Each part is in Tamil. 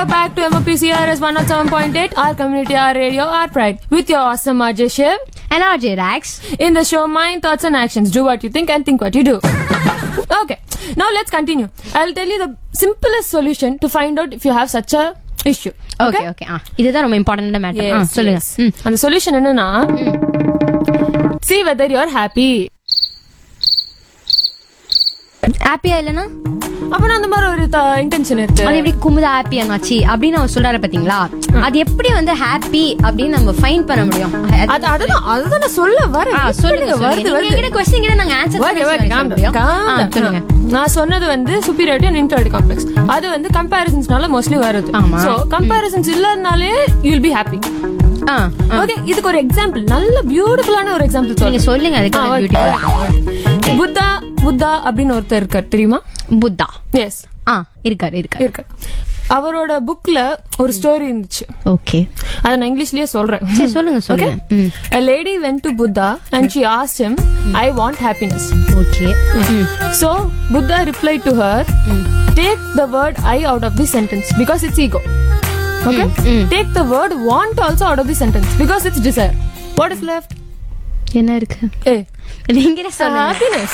Back to MOPCRS 107.8, our community, our radio, our pride. With your awesome RJ Shiv. And RJ Rax. In the show, Mind, Thoughts and Actions. Do what you think and think what you do. Okay, now let's continue. I'll tell you the simplest solution to find out if you have such a issue. Okay okay ஆ இதுதான் ரொம்ப இம்பார்ட்டன்ட் மேட்டர் ஆ Yes, சொல்லுங்க yes. ம் அந்த சொல்யூஷன் என்னன்னா see whether you're happy ஹாப்பியா இல்லனா அப்பனா அந்த மாதிரி ஒரு இன்டென்ஷன் இருக்கு அது எப்படி குமுத ஹாப்பி அண்ணாச்சி அப்படின்னு அவர் சொல்றாரு பாத்தீங்களா அது எப்படி வந்து ஹாப்பி அப்படின்னு நம்ம ஃபைன் பண்ண முடியும் அது அதுதான் அதுதான் நான் சொல்ல வரேன் ஆ, சொல்லுங்க வருது சொல்லுங்க வருது நீங்க கிட்ட கொஸ்டின் கிட்ட நாங்க answer Okay, okay, calm down, calm down. சொல்லுங்க நான் சொன்னது வந்து superiority and inferiority complex அது வந்து கம்பேரிசன்ஸ்னால மோஸ்ட்லி வருது ஆமா. சோ கம்பேரிசன்ஸ் இல்லனாலே யூ வில் பி ஹாப்பி ஆ ஆ. ஓகே இதுக்கு ஒரு எக்ஸாம்பிள் நல்ல பியூட்டிஃபுல்லான ஒரு எக்ஸாம்பிள் நீங்க சொல்லுங்க அதுக்கு ஆ, okay. பியூட்டிஃபுல் புத்தா புத்தா அப்படின்னு ஒருத்தர் இருக்கார் தெரியுமா புத்தா எஸ் ஆ இருக்காரு இருக்காரு இருக்கார் அவரோட புக்ல ஒரு ஸ்டோரி இருந்துச்சு ஓகே அதை நான் இங்கிலீஷ்லயே சொல்றேன் சரி சொல்லுங்க சொல்லுங்க ம் A lady went to Buddha and she asked him, I want happiness. Okay ம் So Buddha replied to her, take the word I out of the sentence because it's ego. Okay? mm. Take the word want also out of the sentence because it's desire. What is left? என்ன இருக்கு A. நீங்க சொல்லுங்க Happiness.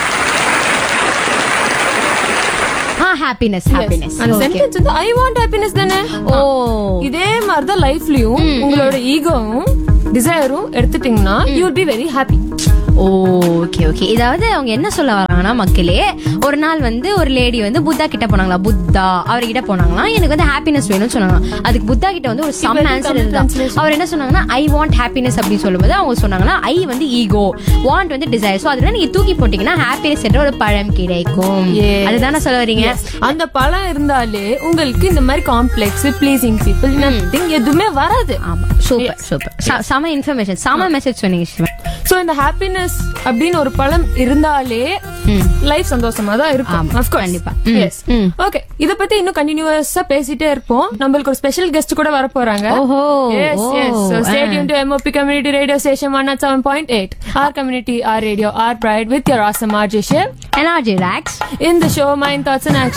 ஆ ஹாப்பினஸ் ஹாப்பினஸ் அந்த sentence வந்து I want happiness தானே ஓ இதே மாதிரிதான் லைஃப்லயும் உங்களோட ஈகோவும் டிசைரும் எடுத்துட்டீங்கன்னா you will be very happy okay okay இதாவது அவங்க என்ன சொல்ல வராங்கன்னா மக்களே ஒரு நாள் வந்து ஒரு லேடி வந்து புத்தா கிட்ட போனாங்களா புத்தா அவர்கிட்ட போனாங்களா எனக்கு வந்து ஹாப்பினஸ் வேணும்னு சொன்னாங்க அதுக்கு புத்தா கிட்ட வந்து ஒரு சம் very ஆன்சர் common இருந்தா translation. அவர் என்ன சொன்னாங்கன்னா ஐ வாண்ட் ஹாப்பினஸ் அப்படின்னு சொல்லும்போது அவங்க சொன்னாங்கன்னா ஐ வந்து ஈகோ வாண்ட் வந்து டிசைர் சோ அதுல நீங்க தூக்கி போட்டீங்கன்னா ஹாப்பினஸ் என்ற ஒரு பழம் கிடைக்கும் Yes. அதுதானே சொல்ல வரீங்க அந்த பழம் இருந்தாலே உங்களுக்கு இந்த மாதிரி காம்ப்ளெக்ஸ் ப்ளீசிங் பீப்புள் நத்திங் எதுவுமே வராது ஆமா சூப்பர் சூப்பர் செம இன்ஃபர்மேஷன் செம மெசேஜ் சொன்னீங்க சிவன் சோ இந்த ஹாப்பினஸ் அப்படின்னு ஒரு பழம் இருந்தாலே லைஃப் சந்தோஷமா தான் இருக்கும் ஆமா, Of course. கண்டிப்பா. ம், Yes. ம். Okay. இத பத்தி இன்னும் கண்டினியூஸா பேசிட்டே இருப்போம் நம்மளுக்கு ஒரு ஸ்பெஷல் கெஸ்ட் கூட வர போறாங்க ஓஹோ, Yes, ஓ, yes. So stay ஆ. tuned to MOP Community Radio Station 107.8. Our community, our radio, our pride with your awesome RJ Shiv. NRG rocks In the show, Mind Thoughts and Actions.